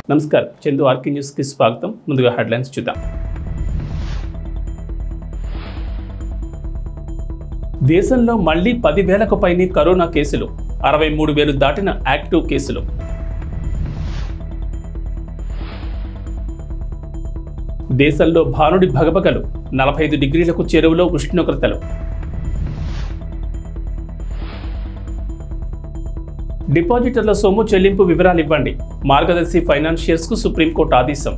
నమస్కారం చందు ఆర్కే న్యూస్కి స్వాగతం ముందుగా హెడ్లైన్స్ చూద్దాం దేశంలో మళ్లీ పదివేలకు పైనే కరోనా కేసులు అరవై మూడు వేలు దాటిన యాక్టివ్ కేసులు దేశంలో భానుడి భగభగలు నలభై ఐదు డిగ్రీలకు చేరువలో ఉష్ణోగ్రతలు డిపాజిటర్ల సొమ్ము చెల్లింపు వివరాలు ఇవ్వండి మార్గదర్శి ఫైనాన్షియర్స్కు సుప్రీంకోర్టు ఆదేశం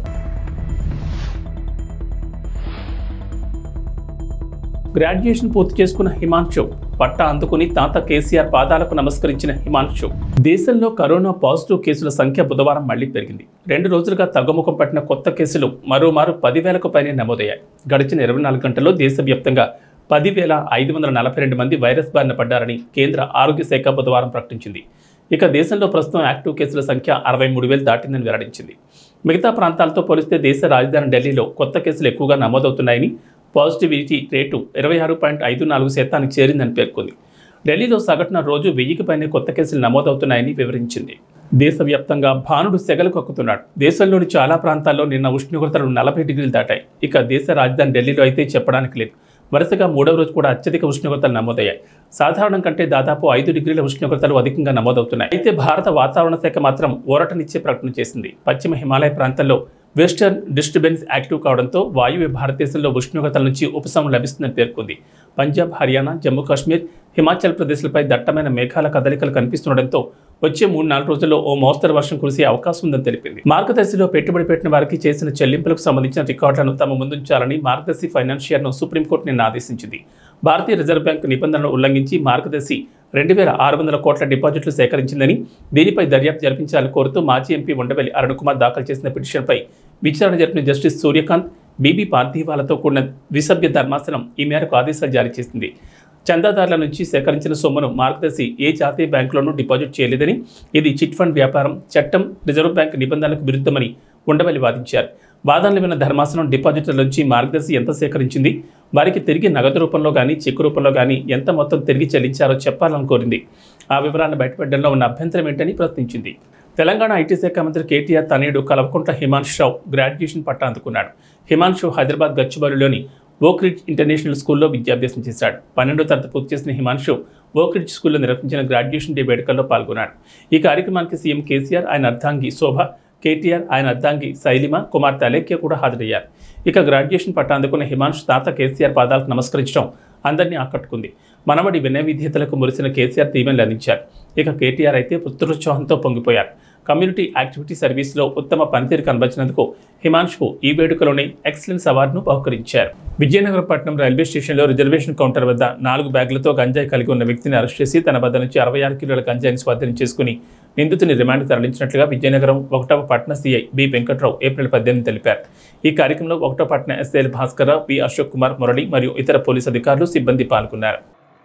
గ్రాడ్యుయేషన్ పూర్తి చేసుకున్న హిమాంశు పట్టా అందుకుని తాత కేసీఆర్ పాదాలకు నమస్కరించిన హిమాంశు దేశంలో కరోనా పాజిటివ్ కేసుల సంఖ్య బుధవారం మళ్లీ పెరిగింది రెండు రోజులుగా తగ్గుముఖం పట్టిన కొత్త కేసులు మరోమారు పదివేలకు పైనే నమోదయ్యాయి గడిచిన ఇరవై నాలుగు గంటల్లో దేశవ్యాప్తంగా పదివేల ఐదు వందల నలభై రెండు మంది వైరస్ బారిన పడ్డారని కేంద్ర ఆరోగ్య శాఖ బుధవారం ప్రకటించింది ఇక దేశంలో ప్రస్తుతం యాక్టివ్ కేసుల సంఖ్య అరవై మూడు వేలు దాటిందని వెల్లడించింది మిగతా ప్రాంతాలతో పోలిస్తే దేశ రాజధాని ఢిల్లీలో కొత్త కేసులు ఎక్కువగా నమోదవుతున్నాయని పాజిటివిటీ రేటు ఇరవై ఆరు పాయింట్ ఐదు నాలుగు శాతానికి చేరిందని పేర్కొంది ఢిల్లీలో సగటున రోజు వెయ్యికి పైనే కొత్త కేసులు నమోదవుతున్నాయని వివరించింది దేశవ్యాప్తంగా భానుడు సెగలు కక్కుతున్నాడు దేశంలోని చాలా ప్రాంతాల్లో నిన్న ఉష్ణోగ్రతలు నలభై డిగ్రీలు దాటాయి ఇక దేశ రాజధాని ఢిల్లీలో అయితే చెప్పడానికి లేదు వరుసగా మూడవ రోజు కూడా అత్యధిక ఉష్ణోగ్రతలు నమోదయ్యాయి సాధారణం కంటే దాదాపు ఐదు డిగ్రీల ఉష్ణోగ్రతలు అధికంగా నమోదవుతున్నాయి అయితే భారత వాతావరణ శాఖ మాత్రం ఊరటనిచ్చే ప్రకటన చేసింది పశ్చిమ హిమాలయ ప్రాంతాల్లో వెస్టర్న్ డిస్టర్బెన్స్ యాక్టివ్ కావడంతో వాయువ్య భారతదేశంలో ఉష్ణోగ్రతల నుంచి ఉపశమనం లభిస్తుందని పేర్కొంది పంజాబ్ హర్యానా జమ్మూ కాశ్మీర్ హిమాచల్ ప్రదేశ్లపై దట్టమైన మేఘాల కదలికలు కనిపిస్తుండటంతో వచ్చే మూడు నాలుగు రోజుల్లో ఓ మోస్తరు వర్షం కురిసే అవకాశం ఉందని తెలిపింది మార్గదర్శిలో పెట్టుబడి పెట్టిన వారికి చేసిన చెల్లింపులకు సంబంధించిన రికార్డులను తమ ముందుంచాలని మార్గదర్శి ఫైనాన్షియర్ను సుప్రీంకోర్టు నిన్న ఆదేశించింది భారతీయ రిజర్వ్ బ్యాంకు నిబంధనలు ఉల్లంఘించి మార్గదర్శి రెండు వేల ఆరు వందల కోట్ల డిపాజిట్లు సేకరించిందని దీనిపై దర్యాప్తు జరిపించాలని కోరుతూ మాజీ ఎంపీ ఉండవెల్లి అరుణ్ కుమార్ దాఖలు చేసిన పిటిషన్పై విచారణ జరిపిన జస్టిస్ సూర్యకాంత్ బీబీ పార్థివాలతో కూడిన ద్విసభ్య ధర్మాసనం ఈ మేరకు ఆదేశాలు జారీ చేసింది చందాదారుల నుంచి సేకరించిన సొమ్మును మార్గదర్శి ఏ జాతీయ బ్యాంకులోనూ డిపాజిట్ చేయలేదని ఇది చిట్ ఫండ్ వ్యాపారం చట్టం రిజర్వ్ బ్యాంక్ నిబంధనలకు విరుద్ధమని ఉండవల్లి వాదించారు వాదనలు విన్న ధర్మాసనం డిపాజిటర్ల నుంచి మార్గదర్శి ఎంత సేకరించింది వారికి తిరిగి నగదు రూపంలో కానీ చెక్కు రూపంలో కానీ ఎంత మొత్తం తిరిగి చెల్లించారో చెప్పాలని కోరింది ఆ వివరాలను బయటపెట్టడంలో ఉన్న అభ్యంతరం ఏంటని ప్రశ్నించింది తెలంగాణ ఐటీ శాఖ మంత్రి కేటీఆర్ తనయుడు కలవకుంట్ల హిమాంశు రావు గ్రాడ్యుయేషన్ పట్టా అందుకున్నాడు హిమాంశు హైదరాబాద్ గచ్చిబౌలిలోని ఓక్రిడ్జ్ ఇంటర్నేషనల్ స్కూల్లో విద్యాభ్యాసం చేశాడు పన్నెండో తరగతి పూర్తి చేసిన హిమాంశు ఓక్రిడ్జ్ స్కూల్లో నిర్వహించిన గ్రాడ్యుయేషన్ డే వేడుకల్లో పాల్గొన్నాడు ఈ కార్యక్రమానికి సీఎం కేసీఆర్ ఆయన అర్ధాంగి శోభ కేటీఆర్ ఆయన అర్ధాంగి శైలిమ కుమార్తె అలేఖ్య కూడా హాజరయ్యారు ఇక గ్రాడ్యుయేషన్ పట్టా అందుకున్న హిమాంశు తాత కేసీఆర్ పాదాలకు నమస్కరించడం అందరినీ ఆకట్టుకుంది మనవడి వినయ విధేయతలకు మురిసిన కేసీఆర్ దీవెనలు అందించారు ఇక కేటీఆర్ అయితే పుత్రోత్సాహంతో పొంగిపోయారు కమ్యూనిటీ యాక్టివిటీ సర్వీస్లో ఉత్తమ పనితీరు కనబరిచినందుకు హిమాంశుకు ఈ వేడుకలోనే ఎక్సలెన్స్ అవార్డును బహుకరించారు విజయనగరం పట్టణం రైల్వే స్టేషన్లో రిజర్వేషన్ కౌంటర్ వద్ద నాలుగు బ్యాగులతో గంజాయి కలిగి ఉన్న వ్యక్తిని అరెస్ట్ చేసి తన వద్ద నుంచి అరవై ఆరు కిలోల గంజాయిని స్వాధీనం చేసుకుని నిందితుని రిమాండ్ తరలించినట్లుగా విజయనగరం ఒకటవ పట్టణ సీఐ బి వెంకట్రావు ఏప్రిల్ పద్దెనిమిది తెలిపారు ఈ కార్యక్రమంలో ఒకటో పట్టణ ఎస్ఐలు భాస్కర్రావు పి అశోక్ కుమార్ మురళి మరియు ఇతర పోలీసు అధికారులు సిబ్బంది పాల్గొన్నారు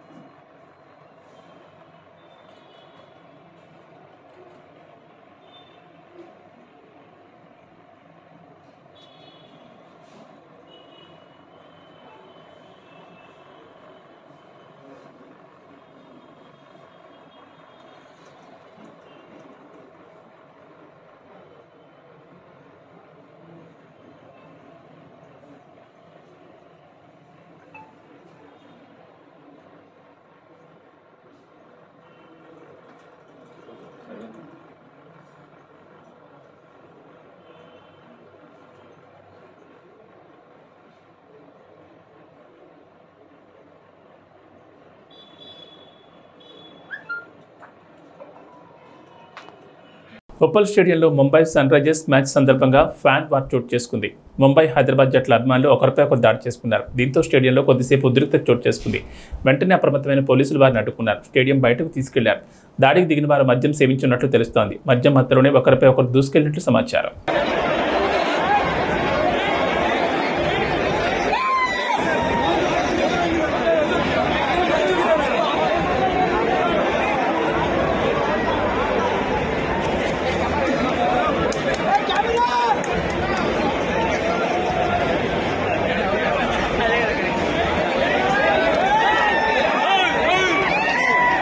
ఉప్పల్ స్టేడియంలో ముంబై సన్ రైజర్స్ మ్యాచ్ సందర్భంగా ఫ్యాన్ వార్ చోటు చేసుకుంది ముంబై హైదరాబాద్ జట్ల అభిమానులు ఒకరిపై ఒకరు దాడి చేసుకున్నారు దీంతో స్టేడియంలో కొద్దిసేపు ఉద్రిక్తత చోటు చేసుకుంది వెంటనే అప్రమత్తమైన పోలీసులు వారిని అడ్డుకున్నారు స్టేడియం బయటకు తీసుకెళ్లారు దాడికి దిగిన వారు మద్యం సేవించున్నట్లు తెలుస్తోంది మద్యం మత్తులోనే ఒకరిపై ఒకరు దూసుకెళ్లినట్లు సమాచారం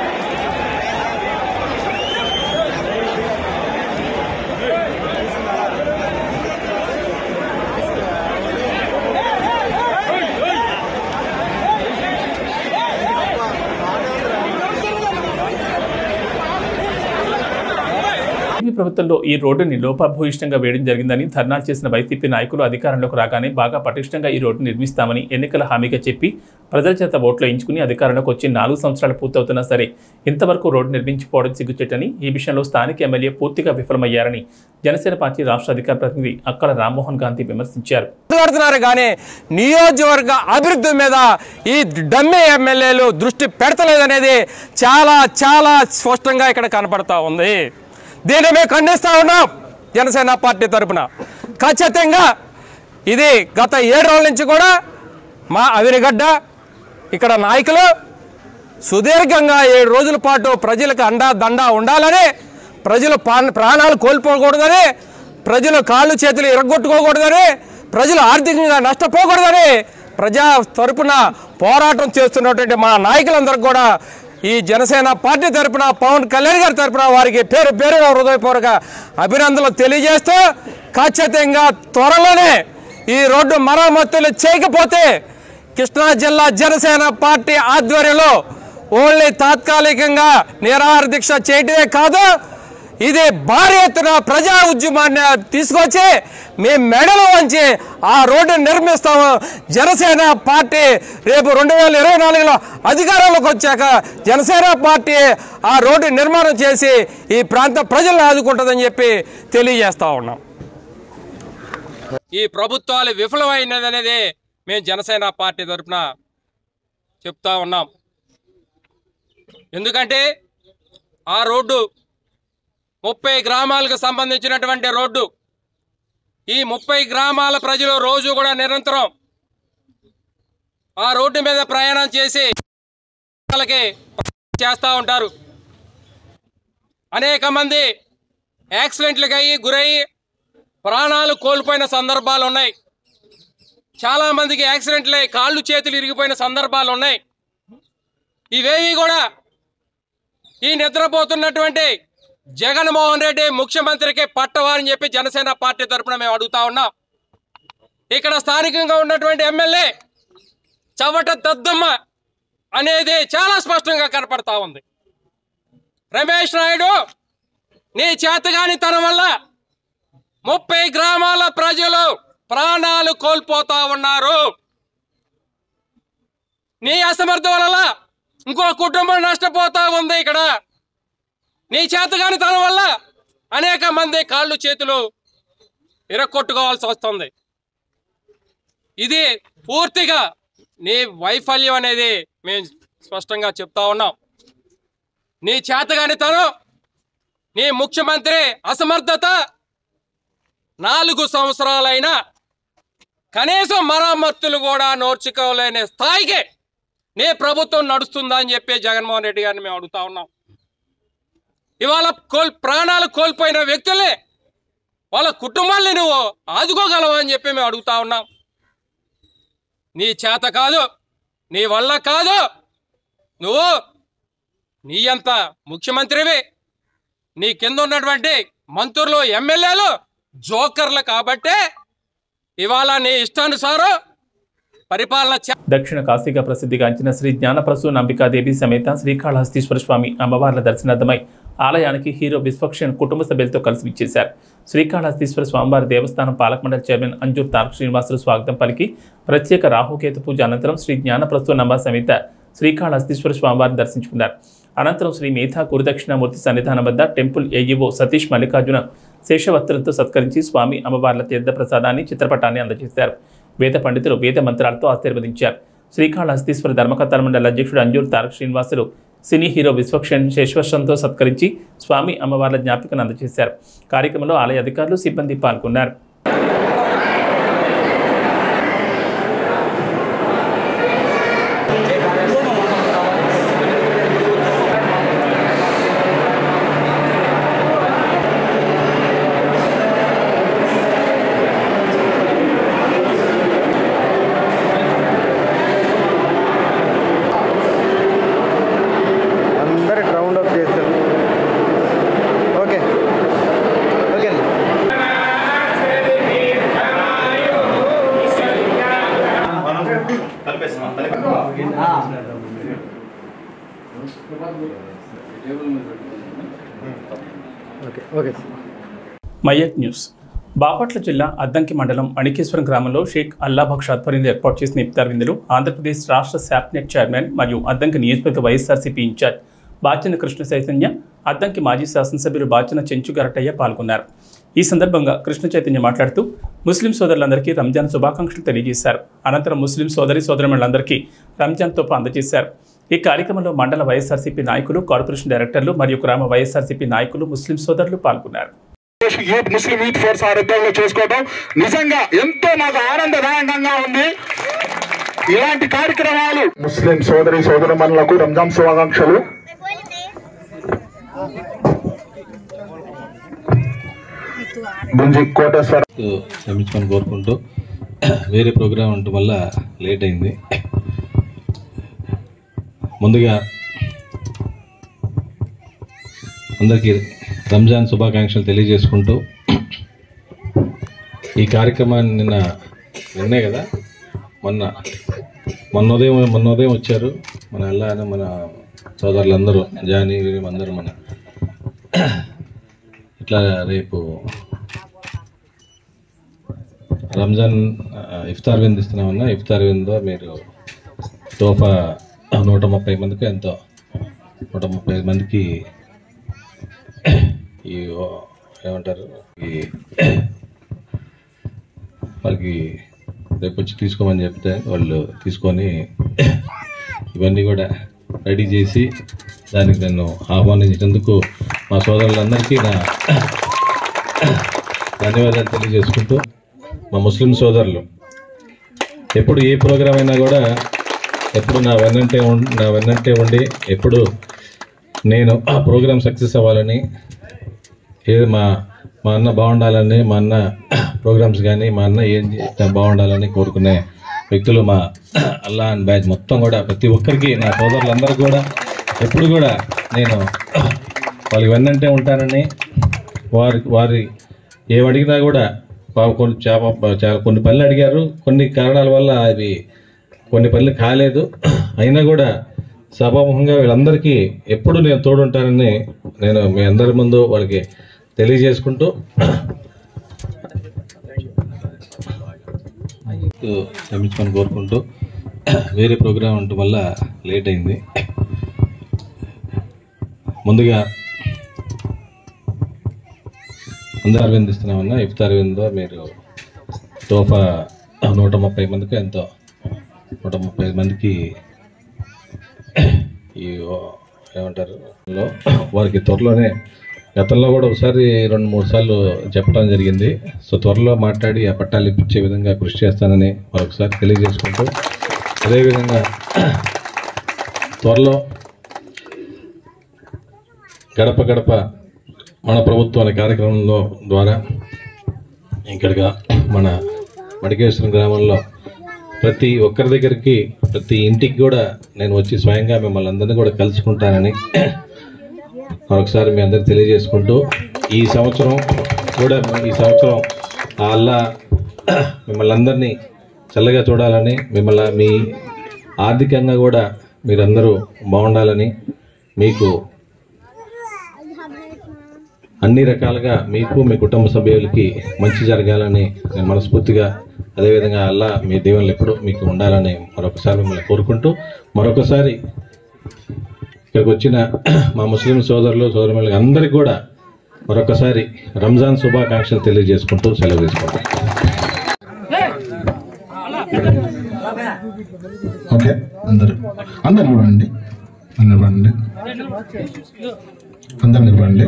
Hey! ప్రభుత్వంలో ఈ రోడ్డుని లోపభూయిష్టంగా వేయడం జరిగిందని ధర్నాలు చేసిన వైసీపీ నాయకులు అధికారంలోకి రాగానే బాగా పటిష్టంగా ఈ రోడ్డు నిర్మిస్తామని ఎన్నికల హామీగా చెప్పి ప్రజల చేత ఓట్లు వేయించుకుని అధికారంలోకి వచ్చి నాలుగు సంవత్సరాలు పూర్తవుతున్నా సరే ఇంతవరకు రోడ్డు నిర్మించిపోవడం సిగ్గుచేటని ఈ విషయంలో స్థానిక ఎమ్మెల్యే పూర్తిగా విఫలమయ్యారని జనసేన పార్టీ రాష్ట్ర అధికార ప్రతినిధి అక్కల రామ్మోహన్ గాంధీ విమర్శించారు మాట్లాడుతున్నారు కానీ నియోజకవర్గ అభివృద్ధి మీద ఈ డమ్మి ఎమ్మెల్యేలు దృష్టి పెడతలేదనేది చాలా చాలా స్పష్టంగా ఇక్కడ కనపడతా ఉంది దీన్ని మేము ఖండిస్తా ఉన్నాం జనసేన పార్టీ తరపున ఖచ్చితంగా ఇది గత ఏడు రోజుల నుంచి కూడా మా అవిరిగడ్డ ఇక్కడ నాయకులు సుదీర్ఘంగా ఏడు రోజుల పాటు ప్రజలకు అండా దండా ఉండాలని ప్రజలు పా- ప్రాణాలు కోల్పోకూడదని ప్రజలు కాళ్ళు చేతులు ఇరగొట్టుకోకూడదని ప్రజలు ఆర్థికంగా నష్టపోకూడదని ప్రజా తరపున పోరాటం చేస్తున్నటువంటి మా నాయకులందరూ కూడా ఈ జనసేన పార్టీ తరపున పవన్ కళ్యాణ్ గారి తరపున వారికి పేరు పేరుగా హృదయపూర్వక అభినందనలు తెలియజేస్తూ ఖచ్చితంగా త్వరలోనే ఈ రోడ్డు మరమ్మతులు చేయకపోతే కృష్ణా జిల్లా జనసేన పార్టీ ఆధ్వర్యంలో ఓన్లీ తాత్కాలికంగా నిరాహార దీక్ష చేయటమే కాదు ఇది భారీ ఎత్తున ప్రజా ఉద్యమాన్ని తీసుకొచ్చి మేము మెడలు వంచి ఆ రోడ్డు నిర్మిస్తాము జనసేన పార్టీ రేపు రెండు వేల ఇరవై నాలుగులో అధికారంలోకి వచ్చాక జనసేన పార్టీ ఆ రోడ్డు నిర్మాణం చేసి ఈ ప్రాంత ప్రజలను ఆదుకుంటుందని చెప్పి తెలియజేస్తా ఉన్నాం ఈ ప్రభుత్వాలు విఫలమైనది అనేది మేము జనసేన పార్టీ తరఫున చెప్తా ఉన్నాం ఎందుకంటే ఆ రోడ్డు ముప్పై గ్రామాలకు సంబంధించినటువంటి రోడ్డు ఈ ముప్పై గ్రామాల ప్రజలు రోజు కూడా నిరంతరం ఆ రోడ్డు మీద ప్రయాణం చేసి వాళ్ళకి చేస్తూ ఉంటారు అనేక మంది యాక్సిడెంట్లకు అయ్యి గురయ్యి ప్రాణాలు కోల్పోయిన సందర్భాలు ఉన్నాయి చాలా మందికి యాక్సిడెంట్లు అయ్యి కాళ్ళు చేతులు ఇరిగిపోయిన సందర్భాలు ఉన్నాయి ఇవేవి కూడా ఈ నిద్రపోతున్నటువంటి జగన్మోహన్ రెడ్డి ముఖ్యమంత్రికి పట్టవారని చెప్పి జనసేన పార్టీ తరపున మేము అడుగుతా ఉన్నాం ఇక్కడ స్థానికంగా ఉన్నటువంటి ఎమ్మెల్యే చవట దద్దమ్మ అనేది చాలా స్పష్టంగా కనపడతా ఉంది రమేష్ నాయుడు నీ చేతగాని తనం వల్ల ముప్పై గ్రామాల ప్రజలు ప్రాణాలు కోల్పోతా ఉన్నారు నీ అసమర్థం వల్ల ఇంకో కుటుంబం నష్టపోతా ఉంది ఇక్కడ నీ చేతగాని తనం వల్ల అనేక మంది కాళ్ళు చేతులు ఇరక్కొట్టుకోవాల్సి వస్తుంది ఇది పూర్తిగా నీ వైఫల్యం అనేది మేము స్పష్టంగా చెప్తా ఉన్నాం నీ చేతగాని తనం నీ ముఖ్యమంత్రి అసమర్థత నాలుగు సంవత్సరాలైనా కనీసం మరమ్మతులు కూడా నోర్చుకోలేని స్థాయికి నీ ప్రభుత్వం నడుస్తుందా అని చెప్పి జగన్మోహన్ రెడ్డి గారిని మేము అడుగుతా ఉన్నాం ఇవాళ కోల్ ప్రాణాలు కోల్పోయిన వ్యక్తులే వాళ్ళ కుటుంబాల్ని నువ్వు ఆదుకోగలవా అని చెప్పి మేము అడుగుతా ఉన్నాం నీ చేత కాదు నీ వల్ల కాదు నువ్వు నీ అంత ముఖ్యమంత్రివి నీ కింద ఉన్నటువంటి మంత్రులు ఎమ్మెల్యేలు జోకర్లు కాబట్టే ఇవాళ నీ ఇష్టానుసారం పరిపాలన చే దక్షిణ కాశీగా ప్రసిద్ధిగాంచిన శ్రీ జ్ఞానప్రసూ నంబికాదేవి సమేత శ్రీకాళహస్తీశ్వర స్వామి అమ్మవార్ల దర్శనార్థమై ఆలయానికి హీరో విశ్వక్షణ్ కుటుంబ సభ్యులతో కలిసి విచ్చేశారు శ్రీకాళహస్తీశ్వర స్వామివారి దేవస్థానం పాలక మండలి చైర్మన్ అంజూర్ తారక శ్రీనివాసులు స్వాగతం పలికి ప్రత్యేక రాహుకేతు పూజ అనంతరం శ్రీ జ్ఞానప్రసూ నంబ సమేత శ్రీకాళహస్తీశ్వర స్వామివారిని దర్శించుకున్నారు అనంతరం శ్రీ మేధా గురుదక్షిణామూర్తి సన్నిధానం వద్ద టెంపుల్ ఏఈఓ సతీష్ మల్లికార్జున శేషవస్త్రంతో సత్కరించి స్వామి అమ్మవార్ల తీర్థ ప్రసాదాన్ని చిత్రపటాన్ని అందజేశారు వేద పండితులు వేద మంత్రాలతో ఆశీర్వదించారు శ్రీకాళహస్తీశ్వర ధర్మకథల మండలి అధ్యక్షుడు అంజూర్ తారక శ్రీనివాసులు సినీ హీరో విశ్వక్షణ్ శేషవర్షంతో సత్కరించి స్వామి అమ్మవార్ల జ్ఞాపికను అందజేశారు కార్యక్రమంలో ఆలయ అధికారులు సిబ్బంది పాల్గొన్నారు అందరికి రౌండ్ అప్ చేస్తారు okay okay okay okay sir మయక్ న్యూస్ బాపట్ల జిల్లా అద్దంకి మండలం అణికేశ్వరం గ్రామంలో షేక్ అల్లాబక్ష్ ఆధ్వర్యంలో ఏర్పాటు చేసిన ఇఫ్తార్ విందులు ఆంధ్రప్రదేశ్ రాష్ట్ర శాప్నెట్ చైర్మన్ మరియు అద్దంకి నియోజకవర్గ వైఎస్ఆర్సీపీ ఇన్ఛార్జ్ బాచన కృష్ణ చైతన్య అద్దంకి మాజీ శాసనసభ్యులు బాచన చెంచు గరటయ్య పాల్గొన్నారు ఈ సందర్భంగా కృష్ణ చైతన్య మాట్లాడుతూ ముస్లిం సోదరులందరికీ రంజాన్ శుభాకాంక్షలు తెలియజేశారు అనంతరం ముస్లిం సోదరి సోదరులందరికీ రంజాన్ తోపు అందజేశారు ఈ కార్యక్రమంలో మండల వైఎస్ఆర్సీపీ నాయకులు కార్పొరేషన్ డైరెక్టర్లు మరియు గ్రామ వైఎస్ఆర్సీపీ నాయకులు ముస్లిం సోదరులు పాల్గొన్నారు యూత్ ముస్లిం యూత్ ఫోర్స్ ఆరోగ్యంలో చేసుకోవడం నిజంగా ఎంతో మాకు ఆనందదాయకంగా ఉంది ఇలాంటి కార్యక్రమాలు ముస్లిం సోదరి సోదరుమణులకు రంజాన్ శుభాకాంక్షలు గుంజి కోటేశ్వర క్షమించమని కోరుకుంటూ వేరే ప్రోగ్రాం ఉండటం వల్ల లేట్ అయింది ముందుగా అందరికీ రంజాన్ శుభాకాంక్షలు తెలియజేసుకుంటూ ఈ కార్యక్రమాన్ని నిన్న నిన్నే కదా మొన్న మొన్న ఉదయం మొన్న ఉదయం వచ్చారు మన అల్లా అనే మన సోదరులందరూ జానీ వీరు అందరూ మన ఇట్లా రేపు రంజాన్ ఆ, ఇఫ్తార్ విందు ఇస్తున్నామన్నా ఇఫ్తార్ విందో మీరు తోఫా నూట ముప్పై మందికి ఎంతో నూట ముప్పై మందికి ఈ ఓ- ఏమంటారు ఈ వాళ్ళకి రేపు వచ్చి తీసుకోమని చెప్తే వాళ్ళు తీసుకొని ఇవన్నీ కూడా రెడీ చేసి దానికి నన్ను ఆహ్వానించినందుకు మా సోదరులందరికీ నా ధన్యవాదాలు తెలియజేసుకుంటూ మా ముస్లిం సోదరులు ఎప్పుడు ఏ ప్రోగ్రాం అయినా కూడా ఎప్పుడు నా వెన్నంటే ఉం- నా వెన్నంటే ఉండి ఎప్పుడు నేను ఆ ప్రోగ్రాం సక్సెస్ అవ్వాలని ఏది మా మా అన్న బాగుండాలని మా అన్న ప్రోగ్రామ్స్ కానీ మా అన్న ఏం చేసినా బాగుండాలని కోరుకునే వ్యక్తులు మా అల్లా అండ్ బ్యాచ్ మొత్తం కూడా ప్రతి ఒక్కరికి నా సోదరులందరూ కూడా ఎప్పుడు కూడా నేను వాళ్ళకి వెన్నంటే ఉంటానని వారి వారి ఏం అడిగినా కూడా పాపం కొన్ని చేప చాలా కొన్ని పనులు అడిగారు కొన్ని కారణాల వల్ల అవి కొన్ని పనులు కాలేదు అయినా కూడా సభాముఖంగా వీళ్ళందరికీ ఎప్పుడు నేను తోడుంటానని నేను మీ అందరి ముందు వాళ్ళకి తెలియజేసుకుంటూ క్షమించమని కోరుకుంటూ వేరే ప్రోగ్రాం ఉండటం వల్ల లేట్ అయింది ముందుగా అందరూ అరవిందిస్తున్నామన్నా ఇఫ్తార్ విందో మీరు తోఫా నూట ముప్పై మందికి ఎంతో నూట ముప్పై మందికి ఈ ఓ- ఏమంటారు లో వారికి త్వరలోనే గతంలో కూడా ఒకసారి రెండు మూడు సార్లు చెప్పడం జరిగింది సో త్వరలో మాట్లాడి ఆ పట్టాలు ఇప్పించే విధంగా కృషి చేస్తానని మరొకసారి తెలియజేసుకుంటూ అదేవిధంగా త్వరలో గడప గడప మన ప్రభుత్వం అనే కార్యక్రమంలో ద్వారా ఇక్కడగా మన మడికేశ్వరం గ్రామంలో ప్రతి ఒక్కరి దగ్గరికి ప్రతి ఇంటికి కూడా నేను వచ్చి స్వయంగా మిమ్మల్ని అందరినీ కూడా కలుసుకుంటానని మరొకసారి మీ అందరికి తెలియజేసుకుంటూ ఈ సంవత్సరం కూడా ఈ సంవత్సరం ఆ అల్లా మిమ్మల్ని అందరినీ చల్లగా చూడాలని మిమ్మల్ని మీ ఆర్థికంగా కూడా మీరందరూ బాగుండాలని మీకు అన్ని రకాలుగా మీకు మీ కుటుంబ సభ్యులకి మంచి జరగాలని నేను మనస్ఫూర్తిగా అదేవిధంగా అల్లా మీ దీవెనలు ఎప్పుడు మీకు ఉండాలని మరొకసారి మిమ్మల్ని కోరుకుంటూ మరొకసారి ఇక్కడికి వచ్చిన మా ముస్లిం సోదరులు సోదరులకు అందరికీ కూడా మరొకసారి రంజాన్ శుభాకాంక్షలు తెలియజేసుకుంటూ సెలవు తీసుకుంటాం ఓకే అందరు అందరు నిలబడండి అందరు నిలబడండి అందరు నిలబడండి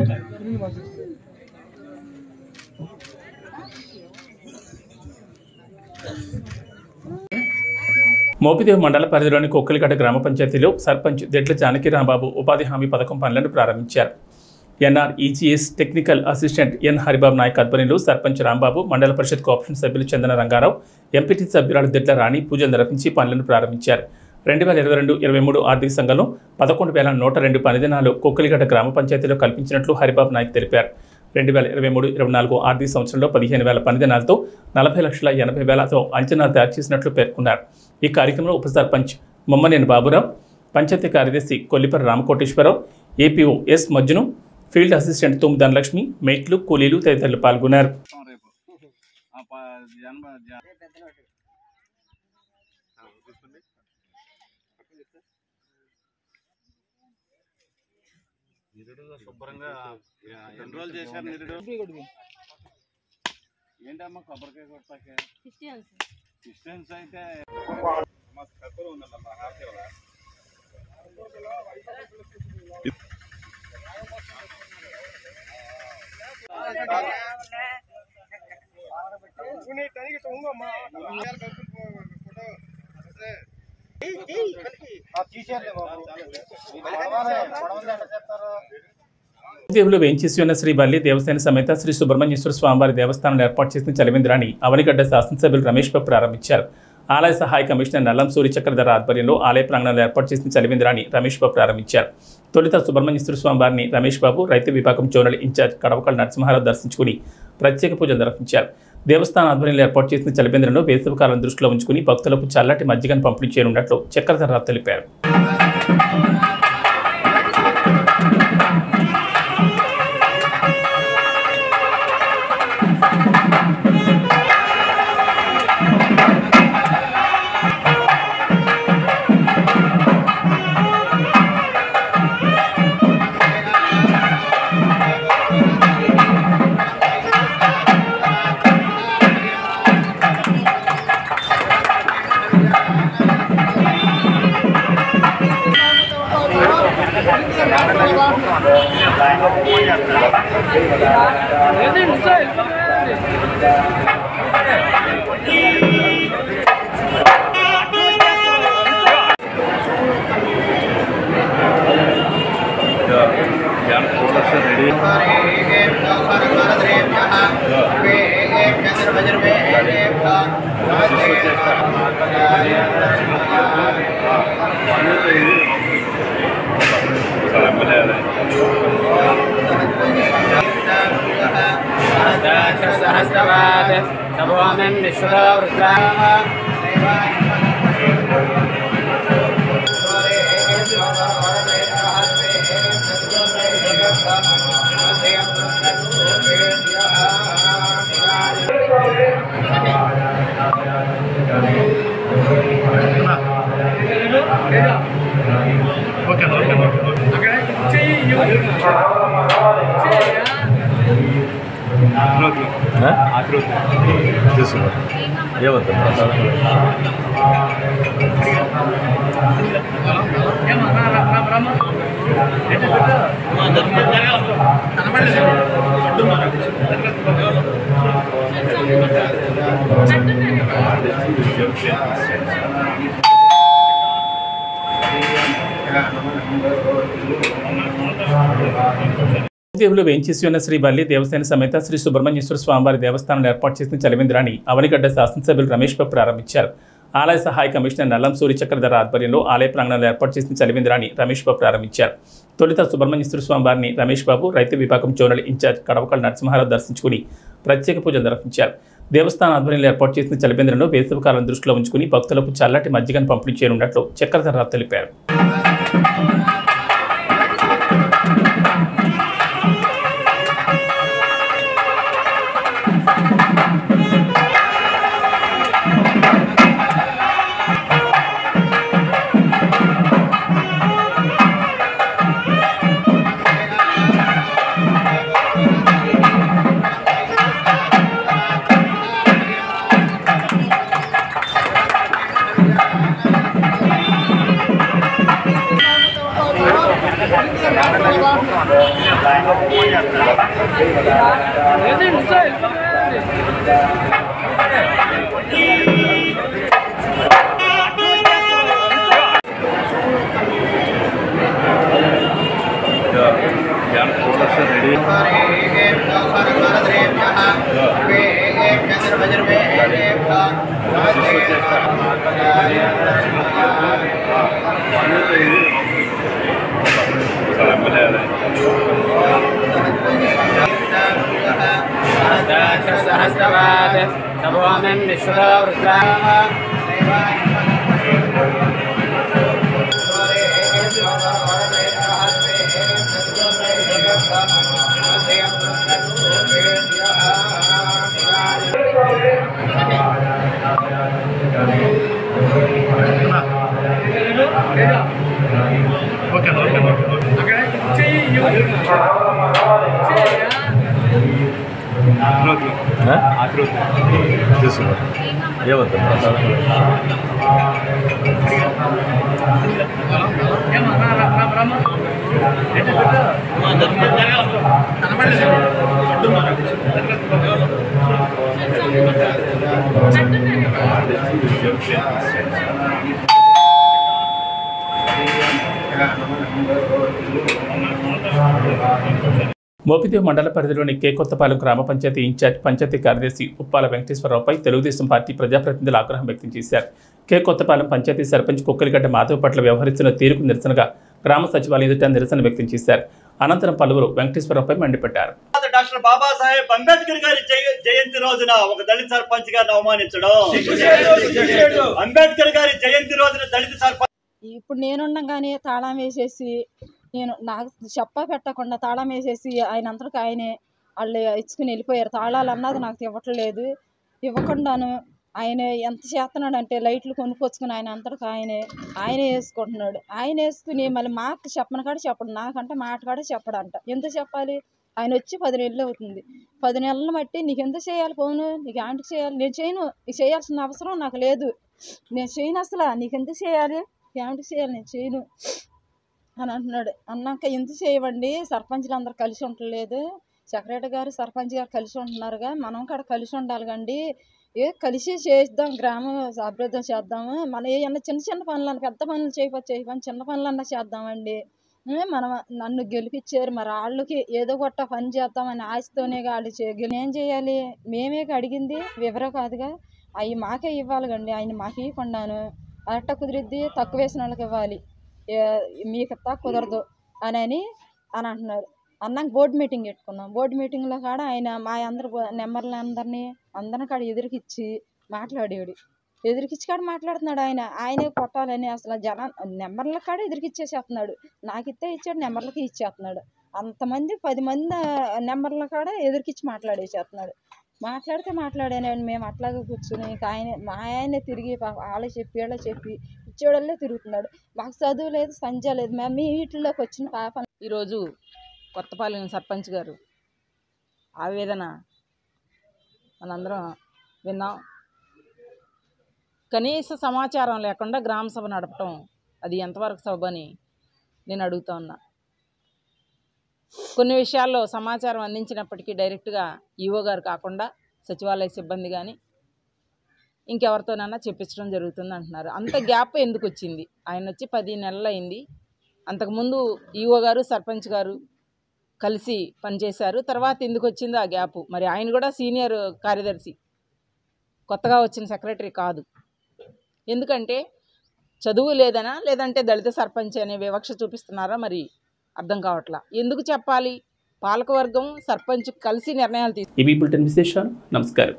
మోపిదేవి మండల పరిధిలోని కొక్కలిగడ్డ గ్రామ పంచాయతీలో సర్పంచ్ దెడ్ల జానకి రాంబాబు ఉపాధి హామీ పథకం పనులను ప్రారంభించారు NR EGS technical assistant N Haribabu Naik ఆధ్వర్యంలో సర్పంచ్ రాంబాబు మండల పరిషత్ కోఆపరేషన్ సభ్యులు చందన రంగారావు ఎంపీటీ సభ్యురాలు దెడ్ల రాణి పూజలు నిర్వహించి పనులను ప్రారంభించారు రెండు వేల ఇరవై రెండు ఇరవై మూడు ఆర్థిక సంఘంలో పదకొండు వేల నూట రెండు పనిదినాలు కొక్కలిగడ్డ గ్రామ పంచాయతీలో కల్పించినట్లు హరిబాబు నాయక్ తెలిపారు రెండు వేల ఇరవై మూడు ఇరవై నాలుగు ఆర్థిక సంవత్సరంలో పదిహేను వేల పనిదినాలతో నలభై లక్షల ఎనభై వేలతో అంచనా తయారు చేసినట్లు పేర్కొన్నారు ఈ కార్యక్రమంలో ఉప సర్పంచ్ మొమ్మనేని బాబురావు పంచాయతీ కార్యదర్శి కొల్లిపర రామకోటేశ్వరరావు ఏపీఓ ఎస్ మజ్జును ఫీల్డ్ అసిస్టెంట్ తుమ్ ధనలక్ష్మి మేట్లు కూలీలు తదితరులు పాల్గొన్నారు శుభ్రంగా ఎన్రోల్ చేశారు నిరుడు ఏంటమ్మా కొబ్బరికాయ కొట్టాకే డిస్టెన్స్ అయితే దేవులు వేంచేసి ఉన్న శ్రీ బల్లి దేవసేన సమేత శ్రీ సుబ్రహ్మణ్యేశ్వర స్వామివారి దేవస్థానంలో ఏర్పాటు చేసిన చలివేంద్రాన్ని అవనిగడ్డ శాసనసభ్యులు రమేష్ బాబు ప్రారంభించారు ఆలయ సహాయ కమిషనర్ నల్లం సూరి చక్రధర ఆధ్వర్యంలో ఆలయ ప్రాంగణంలో ఏర్పాటు చేసిన చలివేంద్రాన్ని రమేష్ బాబు ప్రారంభించారు తొలుత సుబ్రహ్మణ్యేశ్వర స్వామివారిని రమేష్ బాబు రైతు విభాగం జోనల్ ఇన్ఛార్జ్ కడవకల్ నరసింహారావు దర్శించుకుని ప్రత్యేక పూజలు నిర్వహించారు దేవస్థాన ఆధ్వర్యంలో ఏర్పాటు చేసిన చలివేంద్రంలో వేసవికాలం దృష్టిలో ఉంచుకుని భక్తులకు చల్లటి మజ్జిగను పంపిణీ చేయనున్నట్లు చక్రధరరావు తెలిపారు దేవులు వేంచేసి ఉన్న శ్రీ బల్లి దేవసేన సమేత శ్రీ సుబ్రహ్మణ్యేశ్వర స్వామివారి దేవస్థానంలో ఏర్పాటు చేసిన చలివేంద్రాన్ని అవనిగడ్డ శాసనసభ్యులు రమేష్ బాబు ప్రారంభించారు ఆలయ సహాయ కమిషనర్ నల్లం సూరి చక్రధర ఆధ్వర్యంలో ఆలయ ప్రాంగణంలో ఏర్పాటు చేసిన చలివేంద్రాన్ని రమేష్ బాబు ప్రారంభించారు తొలుత సుబ్రహ్మణ్యేశ్వర స్వామివారిని రమేష్ బాబు రైతు విభాగం జోనల్ ఇన్ఛార్జ్ కడవకల్ నరసింహారావు దర్శించుకుని ప్రత్యేక పూజలు నిర్వహించారు దేవస్థాన ఆధ్వర్యంలో ఏర్పాటు చేసిన చలివేంద్రంలో వేసవికాలం దృష్టిలో ఉంచుకుని భక్తులకు చల్లటి మజ్జిగను పంపిణీ చేయనున్నట్లు చక్రధరరావు తెలిపారు విశ్వదా తెలుసు ఏమవుతుంది మోపిదేవ్ మండల పరిధిలోని కే కొత్తపాలెం గ్రామ పంచాయతీ ఇన్ఛార్జ్ పంచాయతీ కార్యదర్శి ఉప్పాల వెంకటేశ్వరరావుపై తెలుగుదేశం పార్టీ ప్రజాప్రతినిధులు ఆగ్రహం వ్యక్తం చేశారు కే కొత్తపాలెం పంచాయతీ సర్పంచ్ కుక్కలిగడ్డ మాధవ్ పట్ల వ్యవహరిస్తున్న తీరుకు నిరసనగా గ్రామ సచివాలయం ఎదుట నిరసన వ్యక్తం చేశారు అనంతరం పలువురు వెంకటేశ్వరరావుపై మండిపడ్డారు డాక్టర్ బాబాసాహెబ్ అంబేద్కర్ గారి జయ- జయంతి రోజున ఒక దళిత సర్పంచ్ గారిని అవమానించడం అంబేద్కర్ గారి జయంతి రోజున దళిత సర్పంచ్ ఇప్పుడు నేనుండగానే తాళం వేసేసి నేను నాకు చెప్ప పెట్టకుండా తాళం వేసేసి ఆయన అంతటికి ఆయనే వాళ్ళు ఇచ్చుకుని వెళ్ళిపోయారు తాళాలు అన్నది నాకు ఇవ్వట్లేదు ఇవ్వకుండాను ఆయన ఎంత చేస్తున్నాడు అంటే లైట్లు కొనుక్కొచ్చుకుని ఆయన అంతటికి ఆయనే ఆయనే వేసుకుంటున్నాడు ఆయన వేసుకుని మళ్ళీ మాకు చెప్పను కాడ చెప్పడు నాకంటే మాట కాడ చెప్పడంట ఎందుకు చెప్పాలి ఆయన వచ్చి పది నెలలు అవుతుంది పది నెలలు బట్టి నీకు ఎంత చేయాలి పోను నీకు యాంటికి చేయాలి నేను చేయను నీకు చేయాల్సిన అవసరం నాకు లేదు నేను చేయను అసలు నీకు ఎంత చేయాలి ఏమిటి చేయాలి నేను చేయను అని అంటున్నాడు అన్నాక ఎందుకు చేయవండి సర్పంచ్లు అందరు కలిసి ఉండలేదు సెక్రటరీ గారు సర్పంచ్ గారు కలిసి ఉంటున్నారుగా మనం కూడా కలిసి ఉండాలి కండి ఏ కలిసి చేద్దాం గ్రామం అభివృద్ధి చేద్దాము మన ఏమన్నా చిన్న చిన్న పనులు పెద్ద పనులు చేయకపోతే చేయకపోతే చిన్న పనులన్నా చేద్దామండి ఏ మనం నన్ను గెలిపించారు మరి వాళ్ళకి ఏదో గొట్ట పని చేద్దామని ఆశతోనే వాళ్ళు చే గెలి- ఏం చేయాలి మేమే అడిగింది వివరం కాదుగా అవి మాకే ఇవ్వాలి కండి ఆయన మాకు ఇవ్వకుండాను అట్ట కుదిరిద్ది తక్కువ వేసిన వాళ్ళకి ఇవ్వాలి ఏ- మీకు ఇస్తా కుదరదు అని అని అని అంటున్నారు అన్నాక బోర్డు మీటింగ్ పెట్టుకున్నాం బోర్డు మీటింగ్లో కాడ ఆయన మా అందరు నెంబర్లు అందరినీ అందరిని కాడ ఎదురుకిచ్చి మాట్లాడేవాడు ఎదురుకిచ్చి కాడ మాట్లాడుతున్నాడు ఆయన ఆయనే కొట్టాలని అసలు జన నెంబర్ల కాడ ఎదురుకిచ్చేసేస్తున్నాడు నాకు ఇస్తే ఇచ్చాడు నెంబర్లకి ఇచ్చేస్తున్నాడు అంతమంది పది మంది నెంబర్ల కాడ ఎదురుకిచ్చి మాట్లాడేసేస్తున్నాడు మాట్లాడితే మాట్లాడానండి మేము అట్లాగే కూర్చుని ఇంకా ఆయన మా ఆయనే తిరిగి పాపం వాళ్ళే చెప్పి వీళ్ళే చెప్పి ఇచ్చేవాళ్ళే తిరుగుతున్నాడు మాకు చదువు లేదు సంజ లేదు మేము మీ వీటిల్లోకి వచ్చిన పాపం ఈరోజు కొత్తపాలెం సర్పంచ్ గారు ఆవేదన మనందరం విన్నాం కనీస సమాచారం లేకుండా గ్రామ సభ నడపటం అది ఎంతవరకు సభ అని నేను అడుగుతా ఉన్నా కొన్ని విషయాల్లో సమాచారం అందించినప్పటికీ డైరెక్ట్గా ఈఓ గారు కాకుండా సచివాలయ సిబ్బంది కానీ ఇంకెవరితోనైనా చెప్పించడం జరుగుతుంది అంటున్నారు అంత గ్యాప్ ఎందుకు వచ్చింది ఆయన వచ్చి పది నెలలు అయింది అంతకుముందు ఈఓ గారు సర్పంచ్ గారు కలిసి పనిచేశారు తర్వాత ఎందుకు వచ్చింది ఆ గ్యాప్ మరి ఆయన కూడా సీనియర్ కార్యదర్శి కొత్తగా వచ్చిన సెక్రటరీ కాదు ఎందుకంటే చదువు లేదనా లేదంటే దళిత సర్పంచ్ అనే వివక్ష చూపిస్తున్నారా మరి అర్థం కావట్లా ఎందుకు చెప్పాలి పాలకవర్గం సర్పంచ్ కలిసి నిర్ణయాలు తీసుకు ఇవి బులెటిన్ విశేషాలు నమస్కారం